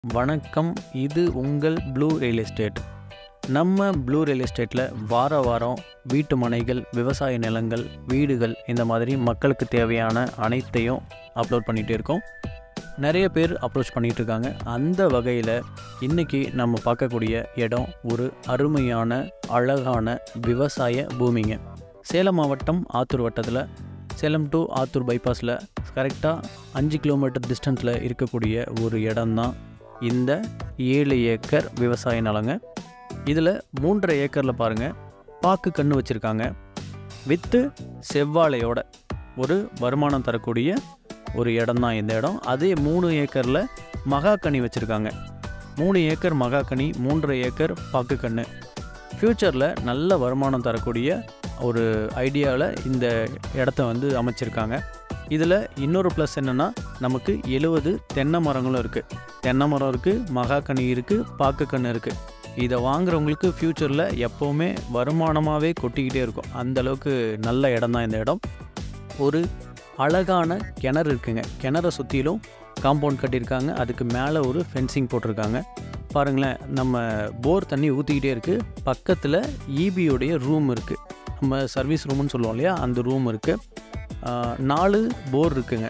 வணக்கம் இது உங்கள் ப்ளூ ரியல் எஸ்டேட் நம்ம ப்ளூ ரியல் எஸ்டேட்டில் வார வாரம் வீட்டு மனைகள் விவசாய நிலங்கள் வீடுகள் இந்த மாதிரி மக்களுக்கு தேவையான அனைத்தையும் அப்லோட் பண்ணிகிட்டே இருக்கோம் நிறைய பேர் அப்ரோச் பண்ணிகிட்டு இருக்காங்க அந்த வகையில் இன்றைக்கி நம்ம பார்க்கக்கூடிய இடம் ஒரு அருமையான அழகான விவசாய பூமிங்க சேலம் மாவட்டம் ஆத்தூர் வட்டத்தில் சேலம் டு ஆத்தூர் பைபாஸில் கரெக்டாக அஞ்சு கிலோமீட்டர் டிஸ்டன்ஸில் இருக்கக்கூடிய ஒரு இடம்தான் இந்த ஏழு ஏக்கர் விவசாய நிலங்க இதில் மூன்றரை ஏக்கரில் பாருங்கள் பாக்கு கன்று வச்சுருக்காங்க வித்து செவ்வாழையோட ஒரு வருமானம் தரக்கூடிய ஒரு இடம் தான் இந்த இடம் அதே மூணு ஏக்கரில் மகாக்கனி வச்சுருக்காங்க மூணு ஏக்கர் மகாக்கனி மூன்றரை ஏக்கர் பாக்குக்கன்று ஃப்யூச்சரில் நல்ல வருமானம் தரக்கூடிய ஒரு ஐடியாவில் இந்த இடத்த வந்து அமைச்சிருக்காங்க இதில் இன்னொரு ப்ளஸ் என்னென்னா நமக்கு எழுவது தென்னை மரங்களும் இருக்குது தென்னை மரம் இருக்குது மகாக்கனி இருக்குது பாக்குக்கன்று இருக்குது இதை வாங்குறவங்களுக்கு ஃப்யூச்சரில் எப்போவுமே வருமானமாகவே கொட்டிக்கிட்டே இருக்கும் அந்த அளவுக்கு நல்ல இடம் தான் இந்த இடம் ஒரு அழகான கிணறு இருக்குங்க கிணறை சுற்றிலும் காம்பவுண்ட் கட்டியிருக்காங்க அதுக்கு மேலே ஒரு ஃபென்சிங் போட்டிருக்காங்க பாருங்களேன் நம்ம போர் தண்ணி ஊற்றிக்கிட்டே இருக்குது பக்கத்தில் ஈபியோடைய ரூம் இருக்குது நம்ம சர்வீஸ் ரூம்னு சொல்லுவோம் இல்லையா அந்த ரூம் இருக்குது நாலு போர் இருக்குங்க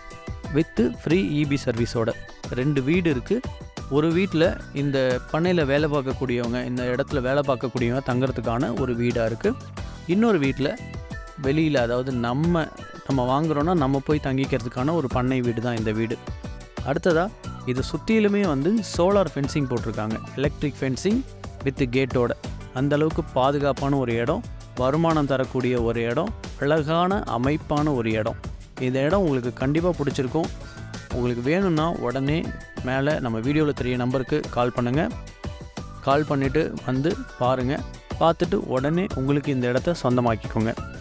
வித்து ஃப்ரீ இபி சர்வீஸோட ரெண்டு வீடு இருக்குது ஒரு வீட்டில் இந்த பண்ணையில் வேலை பார்க்கக்கூடியவங்க இந்த இடத்துல வேலை பார்க்கக்கூடியவங்க தங்குறதுக்கான ஒரு வீடாக இருக்குது இன்னொரு வீட்டில் வெளியில் அதாவது நம்ம நம்ம வாங்குறோன்னா நம்ம போய் தங்கிக்கிறதுக்கான ஒரு பண்ணை வீடு தான் இந்த வீடு அடுத்ததாக இது சுற்றிலுமே வந்து சோலார் ஃபென்சிங் போட்டிருக்காங்க எலக்ட்ரிக் ஃபென்சிங் வித் கேட்டோட அந்த அளவுக்கு பாதுகாப்பான ஒரு இடம் வருமானம் தரக்கூடிய ஒரு இடம் அழகான அமைப்பான ஒரு இடம் இந்த இடம் உங்களுக்கு கண்டிப்பாக பிடிச்சிருக்கும் உங்களுக்கு வேணும்னா உடனே மேலே நம்ம வீடியோவில் தெரிய நம்பருக்கு கால் பண்ணுங்கள் கால் பண்ணிவிட்டு வந்து பாருங்கள் பார்த்துட்டு உடனே உங்களுக்கு இந்த இடத்த சொந்தமாக்கிக்கோங்க